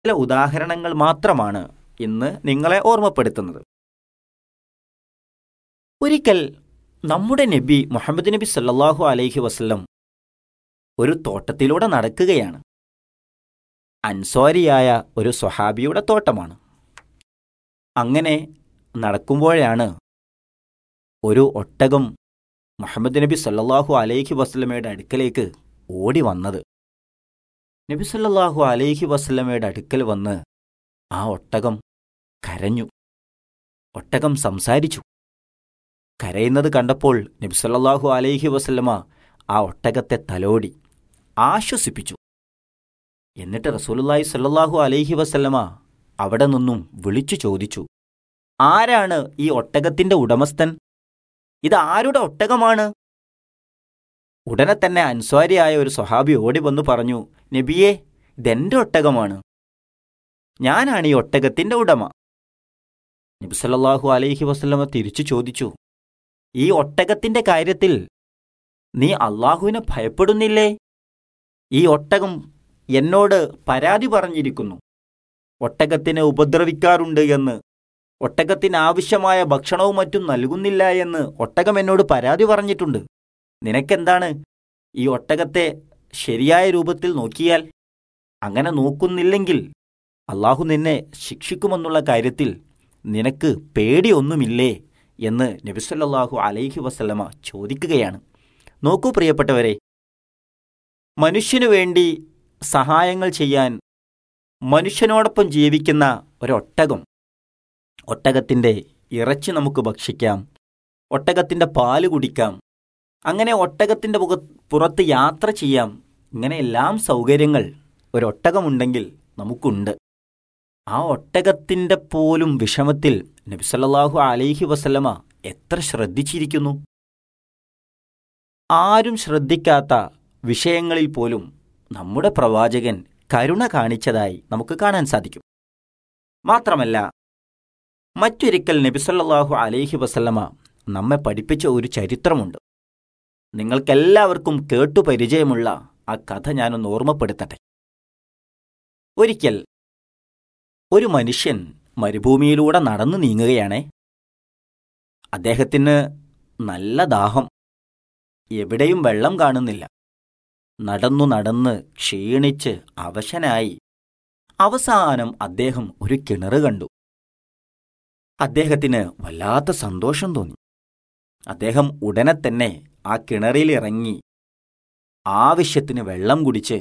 ചില ഉദാഹരണങ്ങൾ മാത്രമാണ് ഇന്ന് നിങ്ങളെ ഓർമ്മപ്പെടുത്തുന്നത് ഒരിക്കൽ നമ്മുടെ നബി മുഹമ്മദ് നബി സല്ലല്ലാഹു അലൈഹി വസല്ലം ഒരു തോട്ടത്തിലൂടെ നടക്കുകയാണ് അൻസ്വാരിയായ ഒരു സ്വഹാബിയുടെ തോട്ടമാണ് അങ്ങനെ നടക്കുമ്പോഴാണ് ഒരു ഒട്ടകം മുഹമ്മദ് നബി സല്ലല്ലാഹു അലൈഹി വസല്ലമയുടെ അടുക്കലേക്ക് ഓടി വന്നത് നബി സല്ലല്ലാഹു അലൈഹി വസല്ലമയുടെ അടുക്കൽ വന്ന് ആ ഒട്ടകം കരഞ്ഞു ഒട്ടകം സംസാരിച്ചു കരയുന്നത് കണ്ടപ്പോൾ നബി സല്ലല്ലാഹു അലൈഹി വസല്ലമ ആ ഒട്ടകത്തെ തലോടി ആശ്വസിപ്പിച്ചു എന്നിട്ട് റസൂലുള്ളാഹി സല്ലല്ലാഹു അലൈഹി വസല്ലമ അവിടെ നിന്നും വിളിച്ചു ചോദിച്ചു ആരാണ് ഈ ഒട്ടകത്തിന്റെ ഉടമസ്ഥൻ ഇത് ആരുടെ ഒട്ടകമാണ് ഉടനെ തന്നെ അൻസ്വാരിയായ ഒരു സ്വഹാബി ഓടി വന്നു പറഞ്ഞു നബിയെ ഇതെന്റെ ഒട്ടകമാണ് ഞാനാണ് ഈ ഒട്ടകത്തിന്റെ ഉടമ നബി സല്ലല്ലാഹു അലൈഹി വസല്ലമ തിരിച്ചു ചോദിച്ചു ഈ ഒട്ടകത്തിന്റെ കാര്യത്തിൽ നീ അള്ളാഹുവിനെ ഭയപ്പെടുന്നില്ലേ ഈ ഒട്ടകം എന്നോട് പരാതി പറഞ്ഞിരിക്കുന്നു ഒട്ടകത്തിനെ ഉപദ്രവിക്കാറുണ്ട് എന്ന് ഒട്ടകത്തിന് ആവശ്യമായ ഭക്ഷണവും മറ്റും നൽകുന്നില്ല എന്ന് ഒട്ടകം എന്നോട് പരാതി പറഞ്ഞിട്ടുണ്ട് നിനക്കെന്താണ് ഈ ഒട്ടകത്തെ ശരിയായ രൂപത്തിൽ നോക്കിയാൽ അങ്ങനെ നോക്കുന്നില്ലെങ്കിൽ അള്ളാഹു നിന്നെ ശിക്ഷിക്കുമെന്നുള്ള കാര്യത്തിൽ നിനക്ക് പേടിയൊന്നുമില്ലേ എന്ന് നബിസല്ലാഹു അലൈഹി വസല്ലമ ചോദിക്കുകയാണ് നോക്കൂ പ്രിയപ്പെട്ടവരെ മനുഷ്യനു വേണ്ടി സഹായങ്ങൾ ചെയ്യാൻ മനുഷ്യനോടൊപ്പം ജീവിക്കുന്ന ഒരൊട്ടകം ഒട്ടകത്തിൻ്റെ ഇറച്ചി നമുക്ക് ഭക്ഷിക്കാം ഒട്ടകത്തിൻ്റെ പാല് കുടിക്കാം അങ്ങനെ ഒട്ടകത്തിൻ്റെ മുഖ പുറത്ത് യാത്ര ചെയ്യാം ഇങ്ങനെ എല്ലാം സൗകര്യങ്ങൾ ഒരൊട്ടകമുണ്ടെങ്കിൽ നമുക്കുണ്ട് ആ ഒട്ടകത്തിൻ്റെ പോലും വിഷമത്തിൽ നബിസല്ലാഹു അലൈഹി വസല്ലമ എത്ര ശ്രദ്ധിച്ചിരിക്കുന്നു ആരും ശ്രദ്ധിക്കാത്ത വിഷയങ്ങളിൽ പോലും നമ്മുടെ പ്രവാചകൻ കരുണ കാണിച്ചതായി നമുക്ക് കാണാൻ സാധിക്കും മാത്രമല്ല മറ്റൊരിക്കൽ നബിസല്ലാഹു അലൈഹി വസല്ലമ നമ്മെ പഠിപ്പിച്ച ഒരു ചരിത്രമുണ്ട് നിങ്ങൾക്കെല്ലാവർക്കും കേട്ടു പരിചയമുള്ള ആ കഥ ഞാനൊന്ന് ഓർമ്മപ്പെടുത്തട്ടെ ഒരിക്കൽ ഒരു മനുഷ്യൻ മരുഭൂമിയിലൂടെ നടന്നു നീങ്ങുകയാണേ അദ്ദേഹത്തിന് നല്ല ദാഹം എവിടെയും വെള്ളം കാണുന്നില്ല നടന്നു നടന്ന് ക്ഷീണിച്ച് അവശനായി അവസാനം അദ്ദേഹം ഒരു കിണറ് കണ്ടു അദ്ദേഹത്തിന് വല്ലാത്ത സന്തോഷം തോന്നി അദ്ദേഹം ഉടനെ തന്നെ ആ കിണറിലിറങ്ങി ആവശ്യത്തിന് വെള്ളം കുടിച്ച്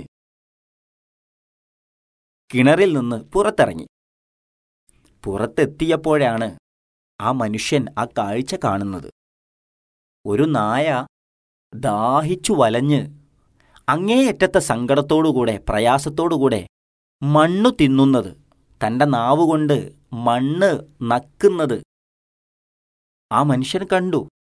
കിണറിൽ നിന്ന് പുറത്തിറങ്ങി പുറത്തെത്തിയപ്പോഴാണ് ആ മനുഷ്യൻ ആ കാഴ്ച കാണുന്നത് ഒരു നായ ദാഹിച്ചു വലഞ്ഞ് അങ്ങേയറ്റത്തെ സങ്കടത്തോടുകൂടെ പ്രയാസത്തോടുകൂടെ മണ്ണു തിന്നുന്നത് തന്റെ നാവുകൊണ്ട് മണ്ണ് നക്കുന്നത് ആ മനുഷ്യൻ കണ്ടു